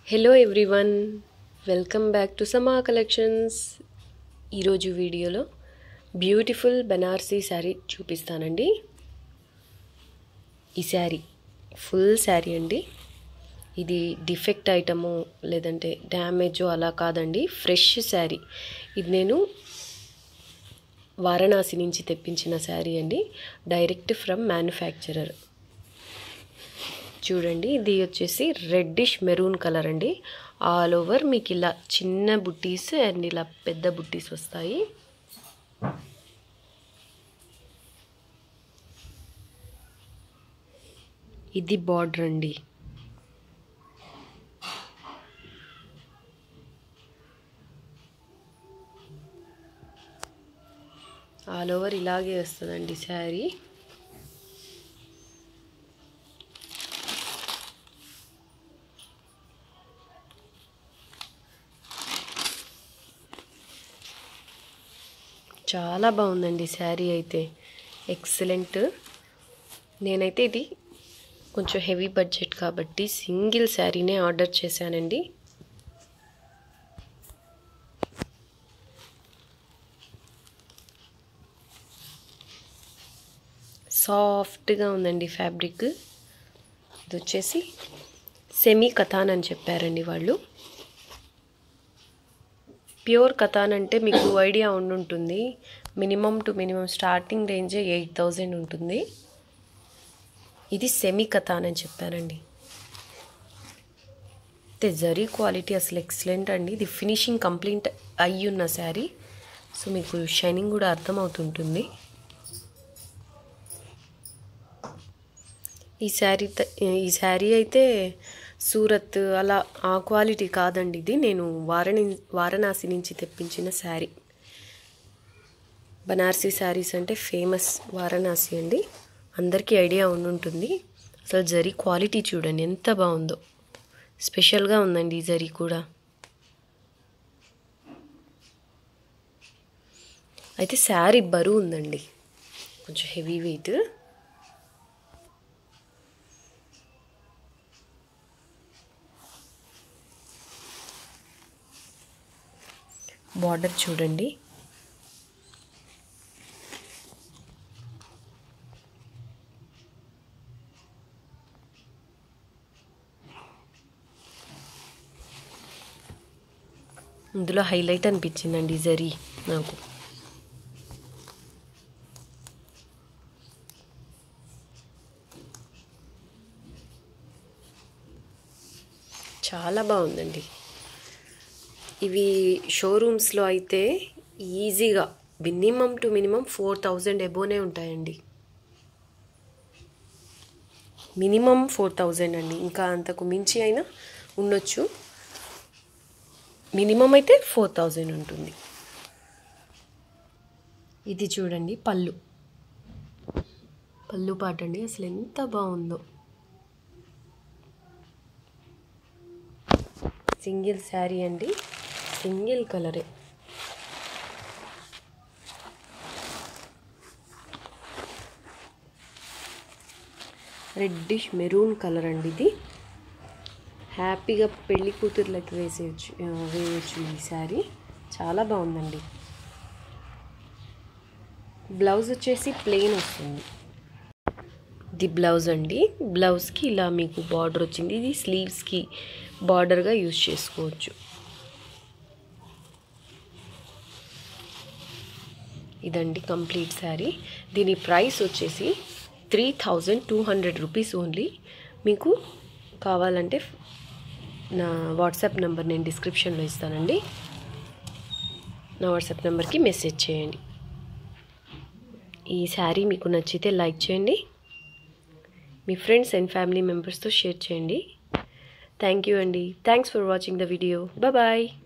hello everyone welcome back to Sama collections ఈరోజు వీడియోలో beautiful Banarasi sari చూపిస్తానండి ఈ శారీ ఫుల్ శారీ అండి ఇది డిఫెక్ట్ ఐటము లేదంటే డ్యామేజ్ అలా కాదండి ఫ్రెష్ శారీ ఇది నేను వారణాసి నుంచి తెప్పించిన శారీ అండి డైరెక్ట్ ఫ్రమ్ మ్యానుఫ్యాక్చరర్ చూడండి ఇది వచ్చేసి రెడ్డిష్ మెరూన్ కలర్ అండి ఆల్ ఓవర్ మీకు ఇలా చిన్న బుట్టీస్ అండ్ ఇలా పెద్ద బుట్టీస్ వస్తాయి ఇది బార్డర్ అండి ఆల్ ఓవర్ ఇలాగే వస్తుందండి శారీ చాలా బాగుందండి శారీ అయితే ఎక్సలెంట్ నేనైతే ఇది కొంచెం హెవీ బడ్జెట్ కాబట్టి సింగిల్ శారీనే ఆర్డర్ చేశానండి సాఫ్ట్గా ఉందండి ఫ్యాబ్రిక్ ఇది వచ్చేసి సెమీ కథాన్ అని చెప్పారండి వాళ్ళు ప్యూర్ కథాన్ అంటే మీకు ఐడియా ఉండుంటుంది మినిమం టు మినిమం స్టార్టింగ్ రేంజే ఎయిట్ థౌజండ్ ఉంటుంది ఇది సెమీ కథాన్ అని చెప్పారండి అయితే జరీ క్వాలిటీ అసలు ఎక్సలెంట్ అండి ఇది ఫినిషింగ్ కంప్లీట్ అయ్యి ఉన్న శారీ సో మీకు షైనింగ్ కూడా అర్థమవుతుంటుంది ఈ శారీ ఈ శారీ అయితే సూరత్ అలా ఆ క్వాలిటీ కాదండి ఇది నేను వారణి వారణాసి నుంచి తెప్పించిన శారీ బనారసీ శారీస్ అంటే ఫేమస్ వారణాసి అండి అందరికీ ఐడియా ఉండుంటుంది అసలు జరీ క్వాలిటీ చూడండి ఎంత బాగుందో స్పెషల్గా ఉందండి ఈ జరీ కూడా అయితే శారీ బరువు ఉందండి కొంచెం హెవీ వెయిట్ బార్డర్ చూడండి ఇందులో హైలైట్ అనిపించిందండి జరీ నాకు చాలా బాగుందండి ఇవి షోరూమ్స్లో అయితే ఈజీగా minimum to minimum four thousand ఎబోనే ఉంటాయండి మినిమం ఫోర్ థౌజండ్ అండి ఇంకా అంతకు మించి అయినా ఉండొచ్చు మినిమం అయితే ఫోర్ థౌజండ్ ఉంటుంది ఇది చూడండి పళ్ళు పళ్ళు పాట అండి అసలు ఎంత బాగుందో సింగిల్ శారీ అండి సింగిల్ కలరే రెడ్డిష్ మెరూన్ కలర్ అండి ఇది హ్యాపీగా పెళ్లి కూతుర్లకి వేసేయచ్చు వేయచ్చు ఈ శారీ చాలా బాగుందండి బ్లౌజ్ వచ్చేసి ప్లెయిన్ వస్తుంది ఇది బ్లౌజ్ అండి బ్లౌజ్కి ఇలా మీకు బార్డర్ వచ్చింది ఇది స్లీవ్స్కి బార్డర్గా యూజ్ చేసుకోవచ్చు ఇదండి కంప్లీట్ శారీ దీని ప్రైస్ వచ్చేసి three thousand two hundred rupees only మీకు కావాలంటే నా వాట్సాప్ నెంబర్ నేను డిస్క్రిప్షన్లో ఇస్తానండి నా వాట్సాప్ నెంబర్కి మెసేజ్ చేయండి ఈ శారీ మీకు నచ్చితే లైక్ చేయండి మీ ఫ్రెండ్స్ అండ్ ఫ్యామిలీ మెంబర్స్తో షేర్ చేయండి థ్యాంక్ యూ అండి thanks for watching the video bye